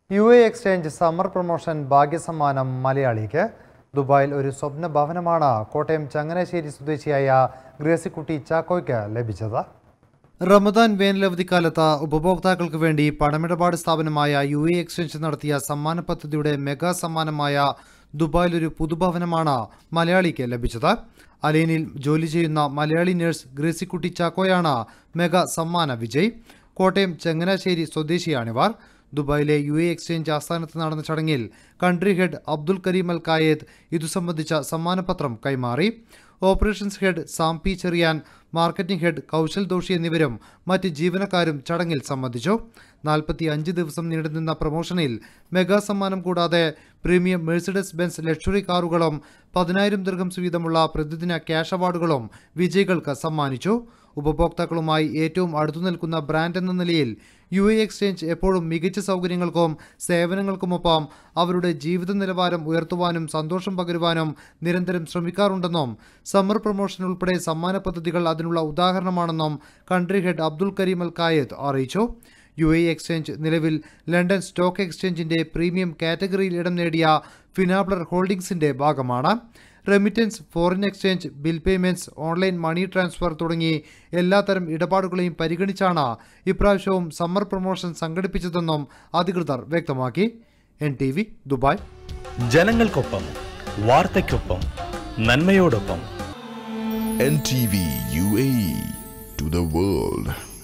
U A exchange summer promotion ഭാഗ്യസമ്മാനം മലയാളിക്ക് ദുബായിൽ ഒരു സ്വപ്ന ഭവനമാണ് കോട്ടയം ചങ്ങനാശ്ശേരി സ്വദേശിയായ ഗ്രേസിക്കുട്ടി ചാക്കോയ്ക്ക് ലഭിച്ചത് റമദാൻ വേനലവധിക്കാലത്ത് ഉപഭോക്താക്കൾക്ക് വേണ്ടി പണമിടപാട് സ്ഥാപനമായ യു എ എക്സ്ചേഞ്ച് നടത്തിയ സമ്മാന പദ്ധതിയുടെ മെഗാ സമ്മാനമായ ദുബായിലൊരു പുതുഭവനമാണ് മലയാളിക്ക് ലഭിച്ചത് അലീനിൽ ജോലി ചെയ്യുന്ന മലയാളി നഴ്സ് ഗ്രേസിക്കുട്ടി ചാക്കോയാണ് മെഗാ സമ്മാന വിജയ് കോട്ടയം ചങ്ങനാശ്ശേരി സ്വദേശിയാണിവർ ദുബായിലെ യു എ എക്സ്ചേഞ്ച് ആസ്ഥാനത്ത് നടന്ന ചടങ്ങിൽ country head Abdul Kareem Al Qayed ഇതു സംബന്ധിച്ച സമ്മാനപത്രം കൈമാറി operations head Sam P Cherian marketing head Kaushal Doshi എന്നിവരും മറ്റ് ജീവനക്കാരും ചടങ്ങിൽ സംബന്ധിച്ചു നാൽപ്പത്തി അഞ്ച് ദിവസം നീണ്ടുനിന്ന പ്രൊമോഷനിൽ മെഗാ സമ്മാനം കൂടാതെ പ്രീമിയം മെഴ്സിഡസ് ബെൻസ് ലക്ഷറി കാറുകളും പതിനായിരം ദീർഘംസ് വീതമുള്ള പ്രതിദിന ക്യാഷ് അവാർഡുകളും വിജയികൾക്ക് സമ്മാനിച്ചു ഉപഭോക്താക്കളുമായി ഏറ്റവും അടുത്തു നിൽക്കുന്ന ബ്രാൻഡ് എന്ന നിലയിൽ യു എ എക്സ്ചേഞ്ച് എപ്പോഴും മികച്ച സൗകര്യങ്ങൾക്കും സേവനങ്ങൾക്കുമൊപ്പം അവരുടെ ജീവിത നിലവാരം ഉയർത്തുവാനും സന്തോഷം പകരുവാനും നിരന്തരം ശ്രമിക്കാറുണ്ടെന്നും സമ്മർ പ്രൊമോഷൻ ഉൾപ്പെടെ സമ്മാന പദ്ധതികൾ അതിനുള്ള ഉദാഹരണമാണെന്നും country head Abdul Kareem Al Qayed അറിയിച്ചു യു എ എക്സ്ചേഞ്ച് നിലവിൽ ലണ്ടൻ സ്റ്റോക്ക് എക്സ്ചേഞ്ചിന്റെ പ്രീമിയം കാറ്റഗറിയിൽ ഇടം നേടിയ ഫിനാബ്ലർ ഹോൾഡിംഗ്സിന്റെ ഭാഗമാണ് remittance foreign exchange bill payments online money transfer തുടങ്ങി എല്ലാത്തരം ഇടപാടുകളെയും പരിഗണിച്ചാണ് ഇപ്രാവശ്യവും സമ്മർ പ്രൊമോഷൻ സംഘടിപ്പിച്ചതെന്നും അധികൃതർ വ്യക്തമാക്കി എൻ ടി വി ദുബായ് ജനങ്ങൾക്കൊപ്പം വാർത്തയ്ക്കൊപ്പം നന്മയോടൊപ്പം NTV UAE to the world.